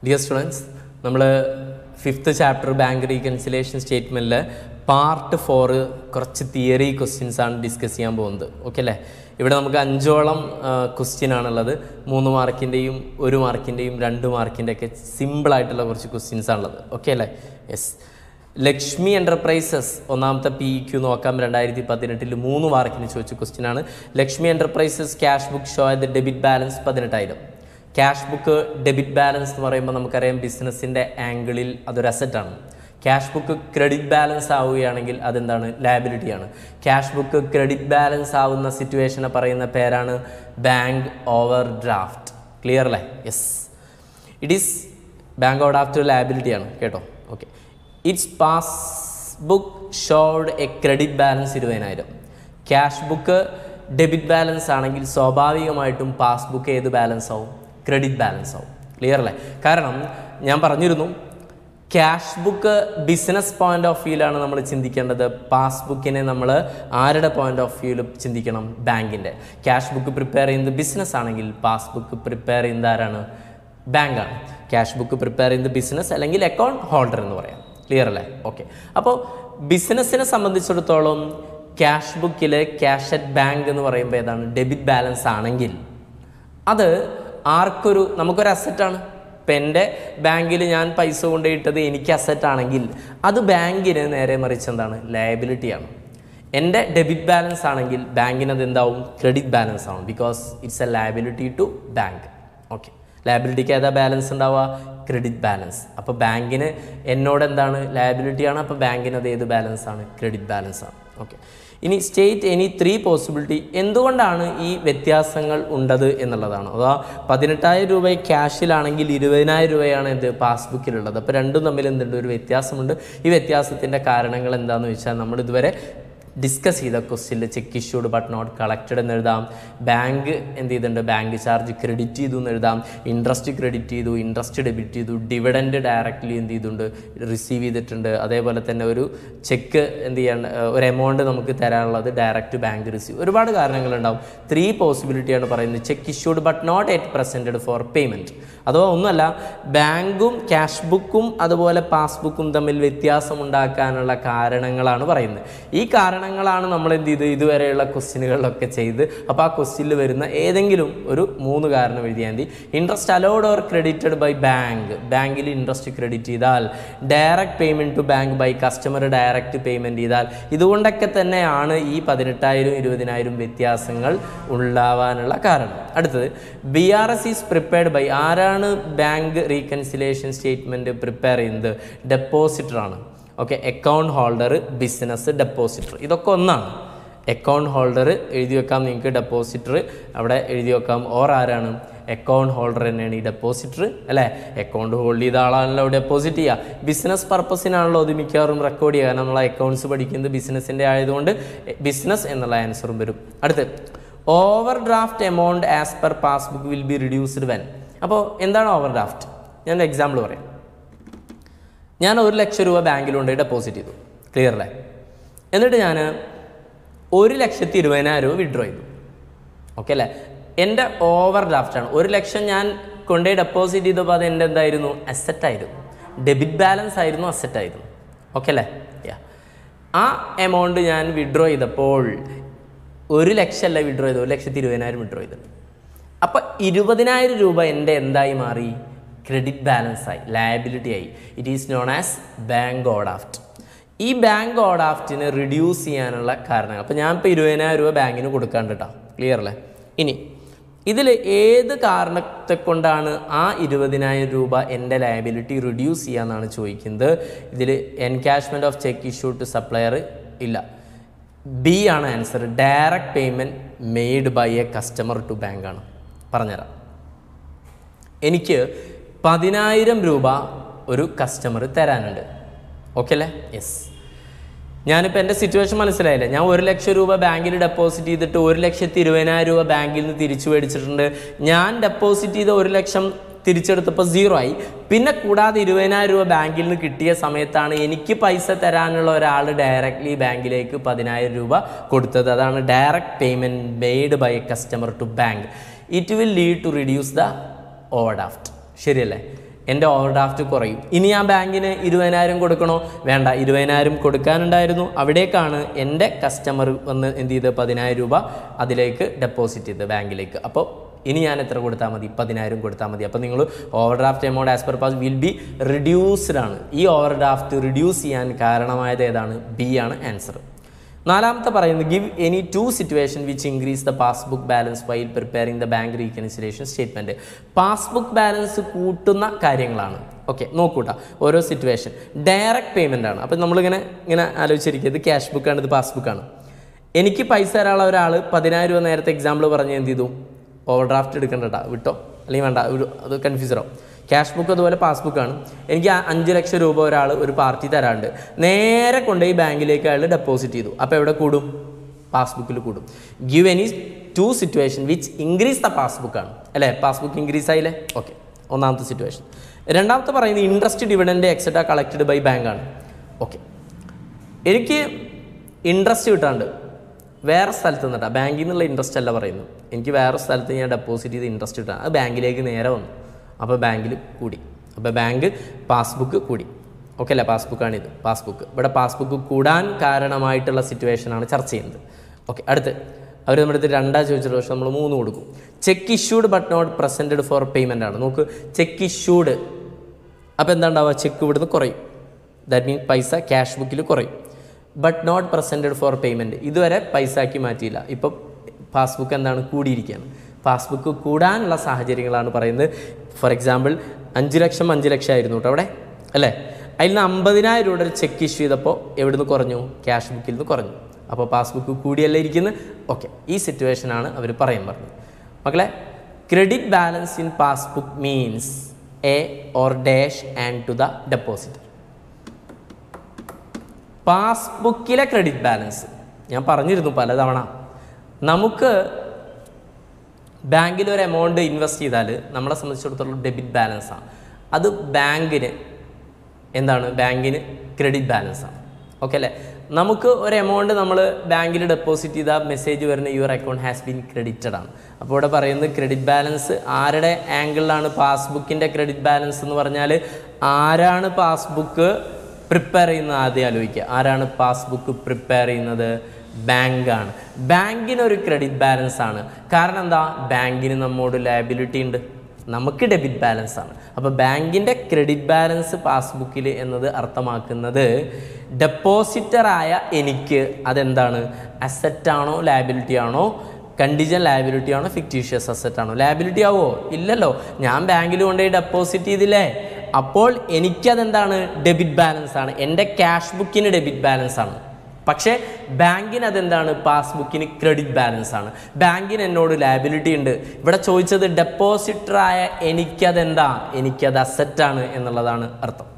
dear students നമ്മൾ fifth chapter bank reconciliation സ്റ്റേറ്റ്മെൻറ്റിൽ part four കുറച്ച് തിയറി ക്വസ്റ്റ്യൻസ് ആണ് ഡിസ്കസ് ചെയ്യാൻ പോകുന്നത് ഓക്കെ അല്ലേ ഇവിടെ നമുക്ക് അഞ്ചോളം ക്വസ്റ്റ്യൻ ആണുള്ളത് മൂന്ന് മാർക്കിൻ്റെയും ഒരു മാർക്കിൻ്റെയും രണ്ട് മാർക്കിൻ്റെ ഒക്കെ സിമ്പിളായിട്ടുള്ള കുറച്ച് ക്വസ്റ്റ്യൻസ് ആണുള്ളത് ഓക്കെ അല്ലേ യെസ് ലക്ഷ്മി എൻ്റർപ്രൈസസ് ഒന്നാമത്തെ പി ക്യു നോക്കാം രണ്ടായിരത്തി പതിനെട്ടിൽ മൂന്ന് മാർക്കിന് ചോദിച്ച ക്വസ്റ്റ്യൻ ആണ് Lakshmi Enterprises cash book show the debit balance പതിനെട്ടായിരം ക്യാഷ് ബുക്ക് ഡെബിറ്റ് ബാലൻസ് എന്ന് പറയുമ്പോൾ നമുക്കറിയാം ബിസിനസ്സിൻ്റെ ആംഗിളിൽ അതൊരു അസറ്റാണ് ക്യാഷ് ബുക്ക് ക്രെഡിറ്റ് ബാലൻസ് ആവുകയാണെങ്കിൽ അതെന്താണ് ലയബിലിറ്റിയാണ് ക്യാഷ് ബുക്ക് ക്രെഡിറ്റ് ബാലൻസ് ആവുന്ന സിറ്റുവേഷനെ പറയുന്ന പേരാണ് ബാങ്ക് ഓവർ ഡ്രാഫ്റ്റ് ക്ലിയർ അല്ലേ yes it is bank overdraft ലയബിലിറ്റിയാണ് കേട്ടോ okay it's pass book showed a credit balance ഇരുപതിനായിരം ക്യാഷ് ബുക്ക് ഡെബിറ്റ് ബാലൻസ് ആണെങ്കിൽ സ്വാഭാവികമായിട്ടും പാസ്ബുക്ക് ഏത് ബാലൻസ് ആവും ക്രെഡിറ്റ് ബാലൻസ് ആവും ക്ലിയർ അല്ലേ കാരണം ഞാൻ പറഞ്ഞിരുന്നു cash book business point of വ്യൂവിലാണ് നമ്മൾ ചിന്തിക്കേണ്ടത് പാസ്ബുക്കിനെ നമ്മൾ ആരുടെ പോയിന്റ് ഓഫ് വ്യൂവിൽ ചിന്തിക്കണം ബാങ്കിൻ്റെ ക്യാഷ് ബുക്ക് പ്രിപ്പയർ ചെയ്യുന്നത് ബിസിനസ് ആണെങ്കിൽ പാസ്ബുക്ക് പ്രിപ്പയർ ചെയ്യുന്നത് ആരാണ് ബാങ്കാണ് ക്യാഷ് ബുക്ക് പ്രിപ്പയർ ചെയ്യുന്നത് ബിസിനസ് അല്ലെങ്കിൽ അക്കൗണ്ട് ഹോൾഡർ എന്ന് പറയാം ക്ലിയർ അല്ലേ ഓക്കെ അപ്പോൾ ബിസിനസ്സിനെ സംബന്ധിച്ചിടത്തോളം ക്യാഷ് ബുക്കിൽ ക്യാഷ് അറ്റ് ബാങ്ക് എന്ന് പറയുമ്പോൾ ഏതാണ് ഡെബിറ്റ് ബാലൻസ് ആണെങ്കിൽ അത് ആർക്കൊരു നമുക്കൊരു അസറ്റാണ് ഇപ്പം എൻ്റെ ബാങ്കിൽ ഞാൻ പൈസ കൊണ്ടുപോയിട്ടത് എനിക്ക് അസറ്റ് ആണെങ്കിൽ അത് ബാങ്കിന് നേരെ മറിച്ച് എന്താണ് ലയബിലിറ്റിയാണ് എൻ്റെ ഡെബിറ്റ് ബാലൻസ് ആണെങ്കിൽ ബാങ്കിന് അത് എന്താവും ക്രെഡിറ്റ് ബാലൻസ് ആവും because it's a liability to bank okay ലയബിലിറ്റിക്ക് ഏതാ ബാലൻസ് ഉണ്ടാവുക ക്രെഡിറ്റ് ബാലൻസ് അപ്പോൾ ബാങ്കിന് എന്നോട് എന്താണ് ലയബിലിറ്റിയാണ് അപ്പോൾ ബാങ്കിന് അത് ഏത് ബാലൻസ് ആണ് ക്രെഡിറ്റ് ബാലൻസ് ആണ് ഓക്കെ ഇനി സ്റ്റേറ്റ് എനി ത്രീ പോസിബിലിറ്റി എന്തുകൊണ്ടാണ് ഈ വ്യത്യാസങ്ങൾ ഉണ്ടത് എന്നുള്ളതാണ് അതാ പതിനെട്ടായിരം രൂപ ക്യാഷിലാണെങ്കിൽ ഇരുപതിനായിരം രൂപയാണ് എന്ത് പാസ്ബുക്കിലുള്ളത് അപ്പോൾ രണ്ടും തമ്മിൽ എന്തുണ്ട് ഒരു വ്യത്യാസമുണ്ട് ഈ വ്യത്യാസത്തിൻ്റെ കാരണങ്ങൾ എന്താണെന്ന് വെച്ചാൽ നമ്മൾ ഇതുവരെ ഡിസ്കസ് ചെയ്ത ക്വസ്റ്റ്യനിൽ cheque issued but not collected എന്ന് എഴുതാം ബാങ്ക് എന്ത് ചെയ്തിട്ടുണ്ട് ബാങ്ക് ചാർജ് ക്രെഡിറ്റ് ചെയ്തു എന്ന് എഴുതാം ഇൻട്രസ്റ്റ് ക്രെഡിറ്റ് ചെയ്തു ഇൻട്രസ്റ്റ് ഡെബിറ്റ് ചെയ്തു ഡിവിഡൻഡ് ഡയറക്റ്റ്ലി എന്ത് ചെയ്തിട്ടുണ്ട് റിസീവ് ചെയ്തിട്ടുണ്ട് അതേപോലെ തന്നെ ഒരു ചെക്ക് എന്ത് ചെയ്യാൻ ഒരു എമൗണ്ട് നമുക്ക് തരാനുള്ളത് ഡയറക്റ്റ് ബാങ്ക് റിസീവ് ഒരുപാട് കാരണങ്ങളുണ്ടാവും ത്രീ പോസിബിലിറ്റിയാണ് പറയുന്നത് cheque issued but not yet presented for payment അഥവാ ഒന്നുമല്ല ബാങ്കും ക്യാഷ് ബുക്കും അതുപോലെ പാസ്ബുക്കും തമ്മിൽ വ്യത്യാസം ഉണ്ടാക്കാനുള്ള കാരണങ്ങളാണ് പറയുന്നത് ഈ കാരണങ്ങളാണ് നമ്മൾ എന്ത് ചെയ്ത് ഇതുവരെയുള്ള ക്വസ്റ്റ്യനുകളിലൊക്കെ ചെയ്ത് അപ്പോൾ ആ ക്വസ്റ്റ്യനിൽ വരുന്ന ഏതെങ്കിലും ഒരു മൂന്ന് കാരണം എഴുതിയാൽ മതി interest allowed or credited by bank ബാങ്കിൽ ഇൻട്രസ്റ്റ് ക്രെഡിറ്റ് ചെയ്താൽ direct payment to bank by customer direct payment ചെയ്താൽ ഇതുകൊണ്ടൊക്കെ തന്നെയാണ് ഈ പതിനെട്ടായിരം ഇരുപതിനായിരം വ്യത്യാസങ്ങൾ ഉണ്ടാവാനുള്ള കാരണം അടുത്തത് B R S is prepared by ആരാണ് ബാങ്ക് റീകൺസിലേഷൻ സ്റ്റേറ്റ്മെൻറ്റ് പ്രിപ്പയർ ചെയ്യുന്നത് ഡെപ്പോസിറ്ററാണ് okay account holder business depositor ഇതൊക്കെ ഒന്നാണ് അക്കൗണ്ട് ഹോൾഡർ എഴുതി വെക്കാം നിങ്ങൾക്ക് ഡെപ്പോസിറ്റർ അവിടെ എഴുതി വെക്കാം ഓർ ആരാണ് അക്കൗണ്ട് ഹോൾഡർ തന്നെയാണ് ഈ ഡെപ്പോസിറ്റർ അല്ലേ അക്കൗണ്ട് ഹോൾഡ് ചെയ്ത ആളാണല്ലോ ഡെപ്പോസിറ്റ് ചെയ്യുക ബിസിനസ് പർപ്പസിനാണല്ലോ അത് മിക്കവാറും റെക്കോർഡ് ചെയ്യുക കാരണം നമ്മൾ അക്കൗണ്ട്സ് പഠിക്കുന്നത് ബിസിനസ്സിൻ്റെ ആയതുകൊണ്ട് ബിസിനസ് എന്നുള്ള ആൻസറും വരും അടുത്ത് overdraft amount as per passbook will be reduced when അപ്പോൾ എന്താണ് ഓവർ ഡ്രാഫ്റ്റ് ഞാൻ എക്സാമ്പിൾ പറയാം ഞാൻ ഒരു ലക്ഷം രൂപ ബാങ്കിൽ കൊണ്ടുപോയി ഡെപ്പോസിറ്റ് ചെയ്തു ക്ലിയർ അല്ലേ എന്നിട്ട് ഞാൻ ഒരു ലക്ഷത്തി ഇരുപതിനായിരം രൂപ വിഡ്രോ ചെയ്തു ഓക്കെ അല്ലേ എൻ്റെ ഓവർ ഡ്രാഫ്റ്റാണ് ഒരു ലക്ഷം ഞാൻ കൊണ്ടുപോയി ഡെപ്പോസിറ്റ് ചെയ്തപ്പോൾ അത് എൻ്റെ എന്തായിരുന്നു അസറ്റായിരുന്നു ഡെബിറ്റ് ബാലൻസ് ആയിരുന്നു അസറ്റായിരുന്നു ഓക്കെ അല്ലേ യാ ആ എമൗണ്ട് ഞാൻ വിഡ്രോ ചെയ്തപ്പോൾ ഒരു ലക്ഷമല്ല വിഡ്രോ ചെയ്തത് ഒരു ലക്ഷത്തി ഇരുപതിനായിരം വിഡ്രോ ചെയ്തത് അപ്പോൾ ഇരുപതിനായിരം രൂപ എൻ്റെ എന്തായി മാറി ക്രെഡിറ്റ് ബാലൻസ് ആയി ലയബിലിറ്റി ആയി it is known as bank overdraft ഈ ബാങ്ക് ഓഡാഫ്റ്റിന് റിഡ്യൂസ് ചെയ്യാനുള്ള കാരണങ്ങൾ അപ്പോൾ ഞാൻ ഇപ്പോൾ ഇരുപതിനായിരം രൂപ ബാങ്കിന് കൊടുക്കാണ്ട് കേട്ടോ ക്ലിയർ അല്ലേ ഇനി ഇതിൽ ഏത് കാരണത്തെ കൊണ്ടാണ് ആ ഇരുപതിനായിരം രൂപ എൻ്റെ ലയബിലിറ്റി റിഡ്യൂസ് ചെയ്യാന്നാണ് ചോദിക്കുന്നത് ഇതിൽ encashment of cheque issue to supplier ഇല്ല ബി ആണ് answer direct payment made by a customer to bank ആണ് പറഞ്ഞുതരാം എനിക്ക് പതിനായിരം രൂപ ഒരു കസ്റ്റമർ തരാനുണ്ട് ഓക്കെ അല്ലേ യെസ് ഞാനിപ്പോൾ എൻ്റെ സിറ്റുവേഷൻ മനസ്സിലായില്ല ഞാൻ ഒരു ലക്ഷം രൂപ ബാങ്കിൽ ഡെപ്പോസിറ്റ് ചെയ്തിട്ട് ഒരു ലക്ഷത്തി ഇരുപതിനായിരം രൂപ ബാങ്കിൽ നിന്ന് തിരിച്ചു മേടിച്ചിട്ടുണ്ട് ഞാൻ ഡെപ്പോസിറ്റ് ചെയ്ത ഒരു ലക്ഷം തിരിച്ചെടുത്തപ്പോൾ സീറോ ആയി പിന്നെ കൂടാതെ ഇരുപതിനായിരം രൂപ ബാങ്കിൽ നിന്ന് കിട്ടിയ സമയത്താണ് എനിക്ക് പൈസ തരാനുള്ള ഒരാൾ ഡയറക്റ്റ്ലി ബാങ്കിലേക്ക് പതിനായിരം രൂപ കൊടുത്തത് അതാണ് direct payment made by a customer to bank it will lead to reduce the overdraft ശരിയല്ലേ എൻ്റെ ഓവർ ഡ്രാഫ്റ്റ് കുറയും ഇനി ഞാൻ ബാങ്കിന് ഇരുപതിനായിരം കൊടുക്കണോ വേണ്ട ഇരുപതിനായിരം കൊടുക്കാനുണ്ടായിരുന്നു അവിടേക്കാണ് എൻ്റെ കസ്റ്റമർ വന്ന് എന്ത് ചെയ്ത് പതിനായിരം രൂപ അതിലേക്ക് ഡെപ്പോസിറ്റ് ചെയ്ത് ബാങ്കിലേക്ക് അപ്പോൾ ഇനി ഞാൻ എത്ര കൊടുത്താൽ മതി പതിനായിരം കൊടുത്താൽ മതി അപ്പോൾ നിങ്ങൾ overdraft amount as per pass will be reduced ആണ് ഈ ഓവർ ഡ്രാഫ്റ്റ് റിഡ്യൂസ് ചെയ്യാൻ കാരണമായത് ഏതാണ് ബി ആണ് ആൻസർ നാലാമത്തെ പറയുന്നത് give any two situation which increase the passbook balance while preparing the bank reconciliation statement passbook balance കൂട്ടുന്ന കാര്യങ്ങളാണ് ഓക്കെ നോക്കൂട്ടാ ഓരോ സിറ്റുവേഷൻ ഡയറക്റ്റ് പേയ്മെൻ്റ് ആണ് അപ്പോൾ നമ്മളിങ്ങനെ ഇങ്ങനെ ആലോചിച്ചിരിക്കുക ഇത് ക്യാഷ് ബുക്കാണ് ഇത് പാസ്ബുക്കാണ് എനിക്ക് പൈസ തരാനുള്ള ഒരാൾ പതിനായിരം രൂപ നേരത്തെ എക്സാമ്പിൾ പറഞ്ഞ് എന്ത് ചെയ്തു ഓവർ ഡ്രാഫ്റ്റ് എടുക്കണ്ടട്ടാ വിട്ടോ അല്ലെങ്കിൽ വേണ്ട ഒരു അത് കൺഫ്യൂസർ ആവും ക്യാഷ് ബുക്ക് അതുപോലെ പാസ്ബുക്കാണ് എനിക്ക് ആ അഞ്ച് ലക്ഷം രൂപ ഒരാൾ ഒരു പാർട്ടി തരാണ്ട് നേരെ കൊണ്ടുപോയി ബാങ്കിലേക്ക് അയാൾ ഡെപ്പോസിറ്റ് ചെയ്തു അപ്പോൾ എവിടെ കൂടും പാസ്ബുക്കിൽ കൂടും give any two situation which increase the പാസ്ബുക്കാണ് അല്ലേ പാസ്ബുക്ക് ഇൻക്രീസ് ആയില്ലേ ഓക്കെ ഒന്നാമത്തെ സിറ്റുവേഷൻ രണ്ടാമത്തെ പറയുന്നത് interest dividend etcetera collected by ബാങ്കാണ് ഓക്കെ എനിക്ക് ഇൻട്രസ്റ്റ് കിട്ടാണ്ട് വേറെ സ്ഥലത്ത് നിന്നിട്ടാ ബാങ്കിൽ നിന്നുള്ള ഇൻട്രസ്റ്റ് അല്ല പറയുന്നത് എനിക്ക് വേറെ സ്ഥലത്ത് ഞാൻ ഡെപ്പോസിറ്റ് ചെയ്ത് ഇൻട്രസ്റ്റ് കിട്ടാൻ അത് ബാങ്കിലേക്ക് നേരെ വന്നു അപ്പോൾ ബാങ്കിൽ കൂടി അപ്പോൾ ബാങ്ക് പാസ്ബുക്ക് കൂടി ഓക്കെ അല്ലേ പാസ്ബുക്കാണിത് പാസ്ബുക്ക് ഇവിടെ പാസ്ബുക്ക് കൂടാൻ കാരണമായിട്ടുള്ള സിറ്റുവേഷനാണ് ചർച്ച ചെയ്യുന്നത് ഓക്കെ അടുത്ത് അവർ നമ്മുടെ അടുത്ത് രണ്ടാ ചോദിച്ചിട്ട് പക്ഷേ നമ്മൾ മൂന്ന് കൊടുക്കും cheque issued but not presented for payment ആണ് നോക്ക് ചെക്ക് ഇഷ്യൂഡ് അപ്പോൾ എന്താ ഉണ്ടാവുക ചെക്ക് ഇവിടുന്ന് കുറയും ദാറ്റ് മീൻ പൈസ ക്യാഷ് ബുക്കിൽ കുറയും but not presented for payment ഇതുവരെ പൈസ ആക്കി മാറ്റിയില്ല ഇപ്പം പാസ്ബുക്ക് എന്താണ് കൂടിയിരിക്കുകയാണ് പാസ്ബുക്ക് കൂടാനുള്ള സാഹചര്യങ്ങളാണ് പറയുന്നത് ഫോർ എക്സാമ്പിൾ അഞ്ച് ലക്ഷം അഞ്ച് ലക്ഷം ആയിരുന്നു കേട്ടോ അവിടെ അല്ലേ അതിൽ നിന്ന് അമ്പതിനായിരം രൂപയുടെ ഒരു ചെക്ക് ഇഷ്യൂ ചെയ്തപ്പോൾ എവിടുന്ന് കുറഞ്ഞു ക്യാഷ് ബുക്കിൽ നിന്ന് കുറഞ്ഞു അപ്പോൾ പാസ്ബുക്ക് കൂടിയല്ലേ ഇരിക്കുന്നത് ഓക്കെ ഈ സിറ്റുവേഷനാണ് അവർ പറയാൻ പറഞ്ഞത് മക്കളെ credit balance in passbook means a or dash and to the deposit പാസ്ബുക്കിലെ ക്രെഡിറ്റ് ബാലൻസ് ഞാൻ പറഞ്ഞിരുന്നു പലതവണ നമുക്ക് ബാങ്കിൽ ഒരു എമൗണ്ട് ഇൻവെസ്റ്റ് ചെയ്താൽ നമ്മളെ സംബന്ധിച്ചിടത്തോളം ഡെബിറ്റ് ബാലൻസാണ് അത് ബാങ്കിന് എന്താണ് ബാങ്കിന് ക്രെഡിറ്റ് ബാലൻസാണ് ഓക്കെ അല്ലേ നമുക്ക് ഒരു എമൗണ്ട് നമ്മൾ ബാങ്കിൽ ഡെപ്പോസിറ്റ് ചെയ്ത മെസ്സേജ് വരുന്ന your account has been credited ആണ് അപ്പോൾ ഇവിടെ പറയുന്നത് ക്രെഡിറ്റ് ബാലൻസ് ആരുടെ ആംഗിളിലാണ് പാസ്ബുക്കിൻ്റെ ക്രെഡിറ്റ് ബാലൻസ് എന്ന് പറഞ്ഞാൽ ആരാണ് പാസ്ബുക്ക് പ്രിപ്പയർ ചെയ്യുന്നത് ആദ്യം ആലോചിക്കുക ആരാണ് പാസ്ബുക്ക് പ്രിപ്പയർ ചെയ്യുന്നത് ബാങ്കാണ് ബാങ്കിന് ഒരു ക്രെഡിറ്റ് ബാലൻസ് ആണ് കാരണം എന്താ ബാങ്കിന് നമ്മോട് ലയബിലിറ്റി ഉണ്ട് നമുക്ക് ഡെബിറ്റ് ബാലൻസ് ആണ് അപ്പോൾ ബാങ്കിൻ്റെ ക്രെഡിറ്റ് ബാലൻസ് പാസ്ബുക്കിൽ എന്നത് അർത്ഥമാക്കുന്നത് ഡെപ്പോസിറ്ററായ എനിക്ക് അതെന്താണ് അസറ്റ് ആണോ ലയബിലിറ്റി ആണോ കണ്ടിജൻ ലയബിലിറ്റി ആണോ ഫിക്റ്റീഷ്യസ് അസറ്റ് ആണോ ലയബിലിറ്റി ആവോ ഇല്ലല്ലോ ഞാൻ ബാങ്കിൽ കൊണ്ടുപോയി ഡെപ്പോസിറ്റ് ചെയ്തില്ലേ അപ്പോൾ എനിക്കതെന്താണ് ഡെബിറ്റ് ബാലൻസ് ആണ് എൻ്റെ ക്യാഷ് ബുക്കിന് ഡെബിറ്റ് ബാലൻസ് ആണ് പക്ഷേ ബാങ്കിന് അതെന്താണ് പാസ്ബുക്കിന് ക്രെഡിറ്റ് ബാലൻസ് ആണ് ബാങ്കിന് എന്നോട് ലയബിലിറ്റി ഉണ്ട് ഇവിടെ ചോദിച്ചത് ഡെപ്പോസിറ്ററായ എനിക്കതെന്താ എനിക്കത് അസറ്റാണ് എന്നുള്ളതാണ് അർത്ഥം